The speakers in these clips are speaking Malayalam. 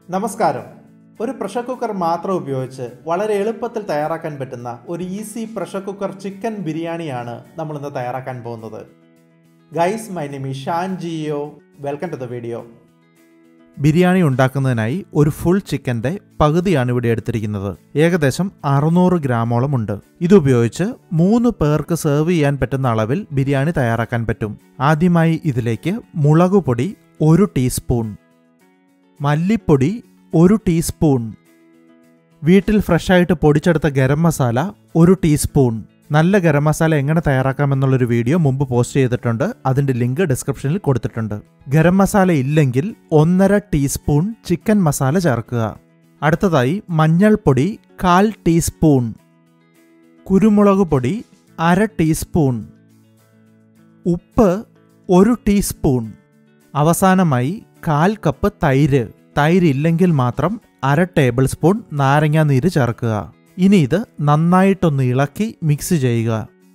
നമസ്കാരം ഒരു പ്രഷർ കുക്കർ മാത്രം ഉപയോഗിച്ച് വളരെ എളുപ്പത്തിൽ തയ്യാറാക്കാൻ പറ്റുന്ന ഒരു ഈസി പ്രഷർ കുക്കർ ചിക്കൻ ബിരിയാണിയാണ് നമ്മൾ ഇന്ന് തയ്യാറാക്കാൻ പോകുന്നത് guys my name is Shan Jio welcome to the video biryani ഉണ്ടാക്കുന്നതിനായി ഒരു ഫുൾ ചിക്കൻ്റെ പകുതിയാണ് ഇവിടെ എടുത്തിരിക്കുന്നത് ഏകദേശം അറുന്നൂറ് ഗ്രാമോളം ഉണ്ട് ഇതുപയോഗിച്ച് മൂന്ന് പേർക്ക് സെർവ് ചെയ്യാൻ പറ്റുന്ന അളവിൽ ബിരിയാണി തയ്യാറാക്കാൻ പറ്റും ആദ്യമായി ഇതിലേക്ക് മുളകുപൊടി ഒരു ടീസ്പൂൺ മല്ലിപ്പൊടി ഒരു ടീസ്പൂൺ വീട്ടിൽ ഫ്രഷായിട്ട് പൊടിച്ചെടുത്ത ഗരം മസാല ഒരു ടീസ്പൂൺ നല്ല ഗരം മസാല എങ്ങനെ തയ്യാറാക്കാമെന്നുള്ളൊരു വീഡിയോ മുമ്പ് പോസ്റ്റ് ചെയ്തിട്ടുണ്ട് അതിന്റെ ലിങ്ക് ഡിസ്ക്രിപ്ഷനിൽ കൊടുത്തിട്ടുണ്ട് ഗരം മസാല ഇല്ലെങ്കിൽ ഒന്നര ടീസ്പൂൺ ചിക്കൻ മസാല ചേർക്കുക അടുത്തതായി മഞ്ഞൾപ്പൊടി കാൽ ടീസ്പൂൺ കുരുമുളക് പൊടി അര ടീസ്പൂൺ ഉപ്പ് ഒരു ടീസ്പൂൺ അവസാനമായി കാൽ കപ്പ് തൈര് തൈര് ഇല്ലെങ്കിൽ മാത്രം അര ടേബിൾ സ്പൂൺ നാരങ്ങാ നീര് ചേർക്കുക ഇനി ഇത് നന്നായിട്ടൊന്ന് ഇളക്കി മിക്സ് ചെയ്യുക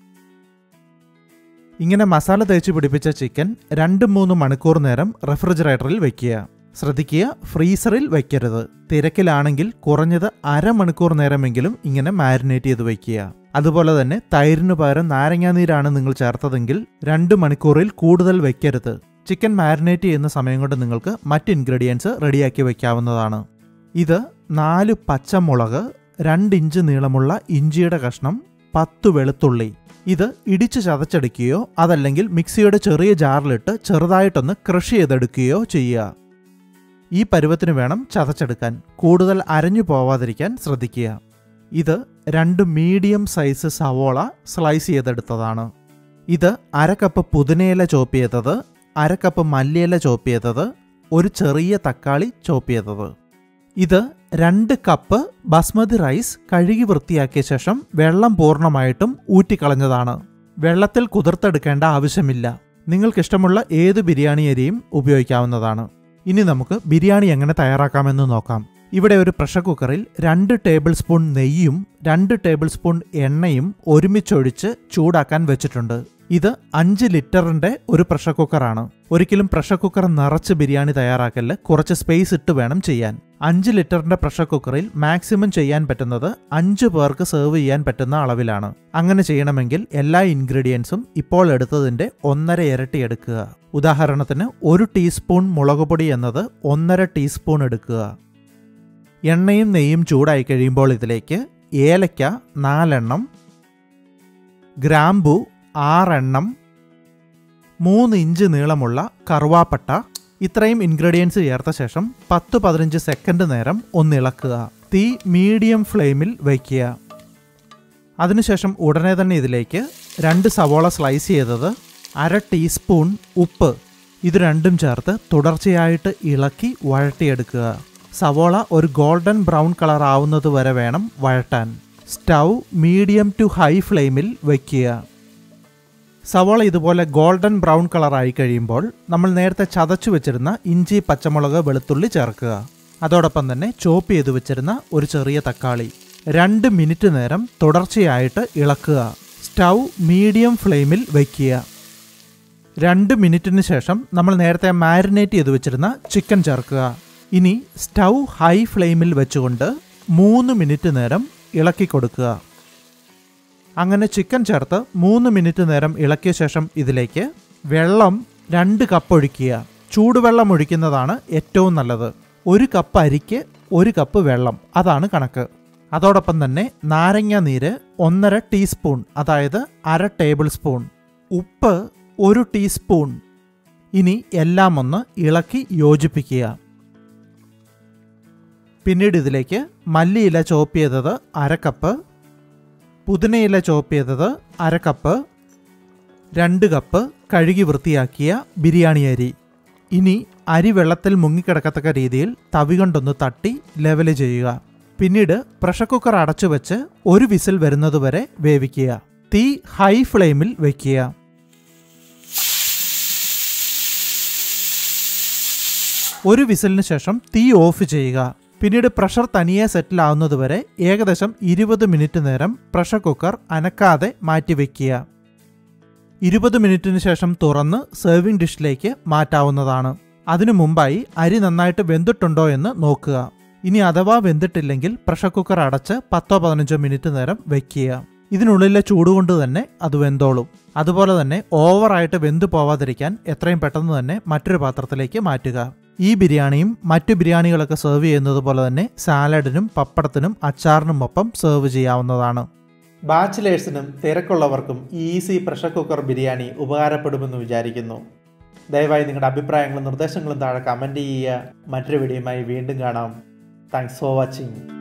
ഇങ്ങനെ മസാല തേച്ച് പിടിപ്പിച്ച ചിക്കൻ രണ്ട് മൂന്ന് മണിക്കൂർ നേരം റെഫ്രിജറേറ്ററിൽ വെക്കുക ശ്രദ്ധിക്കുക ഫ്രീസറിൽ വെക്കരുത് തിരക്കിലാണെങ്കിൽ കുറഞ്ഞത് അരമണിക്കൂർ നേരമെങ്കിലും ഇങ്ങനെ മാരിനേറ്റ് ചെയ്ത് വെക്കുക അതുപോലെ തന്നെ തൈരിന് പകരം നാരങ്ങാനീരാണ് നിങ്ങൾ ചേർത്തതെങ്കിൽ രണ്ട് മണിക്കൂറിൽ കൂടുതൽ വെക്കരുത് ചിക്കൻ മാരിനേറ്റ് ചെയ്യുന്ന സമയം കൊണ്ട് നിങ്ങൾക്ക് മറ്റ് ഇൻഗ്രീഡിയൻസ് റെഡിയാക്കി വെക്കാവുന്നതാണ് ഇത് നാല് പച്ചമുളക് രണ്ട് ഇഞ്ച് നീളമുള്ള ഇഞ്ചിയുടെ കഷ്ണം പത്ത് വെളുത്തുള്ളി ഇത് ഇടിച്ച് ചതച്ചെടുക്കുകയോ അതല്ലെങ്കിൽ മിക്സിയുടെ ചെറിയ ജാറിലിട്ട് ചെറുതായിട്ടൊന്ന് ക്രഷ് ചെയ്തെടുക്കുകയോ ചെയ്യുക ഈ പരുവത്തിന് വേണം ചതച്ചെടുക്കാൻ കൂടുതൽ അരഞ്ഞു പോവാതിരിക്കാൻ ശ്രദ്ധിക്കുക ഇത് രണ്ട് മീഡിയം സൈസ് സവോള സ്ലൈസ് ചെയ്തെടുത്തതാണ് ഇത് അര കപ്പ് പുതിനയില ചോപ്പ് ചെയ്തത് അര കപ്പ് മല്ലിയില ചോപ്പ് ചെയ്തത് ഒരു ചെറിയ തക്കാളി ചോപ്പ് ചെയ്തത് ഇത് രണ്ട് കപ്പ് ബസ്മതി റൈസ് കഴുകി വൃത്തിയാക്കിയ ശേഷം വെള്ളം പൂർണ്ണമായിട്ടും ഊറ്റിക്കളഞ്ഞതാണ് വെള്ളത്തിൽ കുതിർത്തെടുക്കേണ്ട ആവശ്യമില്ല നിങ്ങൾക്കിഷ്ടമുള്ള ഏത് ബിരിയാണി അരിയും ഉപയോഗിക്കാവുന്നതാണ് ഇനി നമുക്ക് ബിരിയാണി എങ്ങനെ തയ്യാറാക്കാമെന്ന് നോക്കാം ഇവിടെ ഒരു പ്രഷർ കുക്കറിൽ രണ്ട് ടേബിൾ സ്പൂൺ നെയ്യും രണ്ട് ടേബിൾ സ്പൂൺ എണ്ണയും ഒരുമിച്ചൊഴിച്ച് ചൂടാക്കാൻ വെച്ചിട്ടുണ്ട് ഇത് അഞ്ച് ലിറ്ററിന്റെ ഒരു പ്രഷർ കുക്കറാണ് ഒരിക്കലും പ്രഷർ കുക്കർ നിറച്ച് ബിരിയാണി തയ്യാറാക്കല് കുറച്ച് സ്പേസ് ഇട്ട് വേണം ചെയ്യാൻ അഞ്ച് ലിറ്ററിന്റെ പ്രഷർ കുക്കറിൽ മാക്സിമം ചെയ്യാൻ പറ്റുന്നത് അഞ്ച് പേർക്ക് സെർവ് ചെയ്യാൻ പറ്റുന്ന അളവിലാണ് അങ്ങനെ ചെയ്യണമെങ്കിൽ എല്ലാ ഇൻഗ്രീഡിയൻസും ഇപ്പോൾ എടുത്തതിന്റെ ഒന്നര ഇരട്ടി എടുക്കുക ഉദാഹരണത്തിന് ഒരു ടീസ്പൂൺ മുളക് പൊടി എന്നത് ഒന്നര ടീസ്പൂൺ എടുക്കുക എണ്ണയും നെയ്യും ചൂടായി കഴിയുമ്പോൾ ഇതിലേക്ക് ഏലക്ക നാലെണ്ണം ഗ്രാമ്പു ആറെണ്ണം മൂന്ന് ഇഞ്ച് നീളമുള്ള കറുവാപ്പട്ട ഇത്രയും ഇൻഗ്രീഡിയൻസ് ചേർത്ത ശേഷം പത്ത് പതിനഞ്ച് സെക്കൻഡ് നേരം ഒന്നിളക്കുക തീ മീഡിയം ഫ്ലെയിമിൽ വയ്ക്കുക അതിനുശേഷം ഉടനെ തന്നെ ഇതിലേക്ക് രണ്ട് സവോള സ്ലൈസ് ചെയ്തത് അര ടീസ്പൂൺ ഉപ്പ് ഇത് രണ്ടും ചേർത്ത് തുടർച്ചയായിട്ട് ഇളക്കി വഴട്ടിയെടുക്കുക സവോള ഒരു ഗോൾഡൻ ബ്രൗൺ കളർ ആവുന്നത് വരെ വേണം വഴട്ടാൻ സ്റ്റൗ മീഡിയം ടു ഹൈ ഫ്ലെയിമിൽ വയ്ക്കുക സവോള ഇതുപോലെ ഗോൾഡൻ ബ്രൗൺ കളർ ആയി കഴിയുമ്പോൾ നമ്മൾ നേരത്തെ ചതച്ചു വെച്ചിരുന്ന ഇഞ്ചി പച്ചമുളക് വെളുത്തുള്ളി ചേർക്കുക അതോടൊപ്പം തന്നെ ചോപ്പ് ചെയ്ത് വെച്ചിരുന്ന ഒരു ചെറിയ തക്കാളി രണ്ട് മിനിറ്റ് നേരം തുടർച്ചയായിട്ട് ഇളക്കുക സ്റ്റൗ മീഡിയം ഫ്ലെയിമിൽ വയ്ക്കുക രണ്ട് മിനിറ്റിന് ശേഷം നമ്മൾ നേരത്തെ മാരിനേറ്റ് ചെയ്ത് വെച്ചിരുന്ന ചിക്കൻ ചേർക്കുക ഇനി സ്റ്റൗ ഹൈ ഫ്ലെയിമിൽ വെച്ചുകൊണ്ട് മൂന്ന് മിനിറ്റ് നേരം ഇളക്കി കൊടുക്കുക അങ്ങനെ ചിക്കൻ ചേർത്ത് മൂന്ന് മിനിറ്റ് നേരം ഇളക്കിയ ശേഷം ഇതിലേക്ക് വെള്ളം രണ്ട് കപ്പ് ഒഴിക്കുക ചൂടുവെള്ളം ഒഴിക്കുന്നതാണ് ഏറ്റവും നല്ലത് ഒരു കപ്പ് അരിക്ക് ഒരു കപ്പ് വെള്ളം അതാണ് കണക്ക് അതോടൊപ്പം തന്നെ നാരങ്ങ നീര് ഒന്നര ടീസ്പൂൺ അതായത് അര ടേബിൾ സ്പൂൺ ഉപ്പ് ഒരു ടീസ്പൂൺ ഇനി എല്ലാം ഒന്ന് ഇളക്കി യോജിപ്പിക്കുക പിന്നീട് ഇതിലേക്ക് മല്ലിയില ചോപ്പ് ചെയ്തത് അര കപ്പ് പുതിനയില ചോപ്പ് ചെയ്തത് അര കപ്പ് രണ്ട് കപ്പ് കഴുകി വൃത്തിയാക്കിയ ബിരിയാണി അരി ഇനി അരി വെള്ളത്തിൽ മുങ്ങിക്കിടക്കത്തക്ക രീതിയിൽ തവി കൊണ്ടൊന്ന് തട്ടി ലെവല് ചെയ്യുക പിന്നീട് പ്രഷർ കുക്കർ അടച്ചു വെച്ച് ഒരു വിസിൽ വരുന്നതുവരെ വേവിക്കുക തീ ഹൈ ഫ്ലെയിമിൽ വയ്ക്കുക ഒരു വിസിലിന് ശേഷം തീ ഓഫ് ചെയ്യുക പിന്നീട് പ്രഷർ തനിയെ സെറ്റിൽ ആവുന്നതുവരെ ഏകദേശം ഇരുപത് മിനിറ്റ് നേരം പ്രഷർ കുക്കർ അനക്കാതെ മാറ്റിവെക്കുക ഇരുപത് മിനിറ്റിന് ശേഷം തുറന്ന് സെർവിംഗ് ഡിഷിലേക്ക് മാറ്റാവുന്നതാണ് അതിനു മുമ്പായി അരി നന്നായിട്ട് വെന്തിട്ടുണ്ടോ എന്ന് നോക്കുക ഇനി അഥവാ വെന്തിട്ടില്ലെങ്കിൽ പ്രഷർ കുക്കർ അടച്ച് പത്തോ പതിനഞ്ചോ മിനിറ്റ് നേരം വെക്കുക ഇതിനുള്ളിലെ ചൂടുകൊണ്ട് തന്നെ അത് വെന്തോളും അതുപോലെ തന്നെ ഓവറായിട്ട് വെന്തു പോവാതിരിക്കാൻ എത്രയും പെട്ടെന്ന് തന്നെ മറ്റൊരു പാത്രത്തിലേക്ക് മാറ്റുക ഈ ബിരിയാണിയും മറ്റു ബിരിയാണികളൊക്കെ സെർവ് ചെയ്യുന്നത് പോലെ തന്നെ സാലഡിനും പപ്പടത്തിനും അച്ചാറിനും ഒപ്പം സെർവ് ചെയ്യാവുന്നതാണ് ബാച്ചിലേഴ്സിനും തിരക്കുള്ളവർക്കും ഈസി പ്രഷർ കുക്കർ ബിരിയാണി ഉപകാരപ്പെടുമെന്ന് വിചാരിക്കുന്നു ദയവായി നിങ്ങളുടെ അഭിപ്രായങ്ങളും നിർദ്ദേശങ്ങളും താഴെ കമൻറ്റ് ചെയ്യുക മറ്റൊരു വീഡിയോയുമായി വീണ്ടും കാണാം താങ്ക്സ് ഫോർ വാച്ചിങ്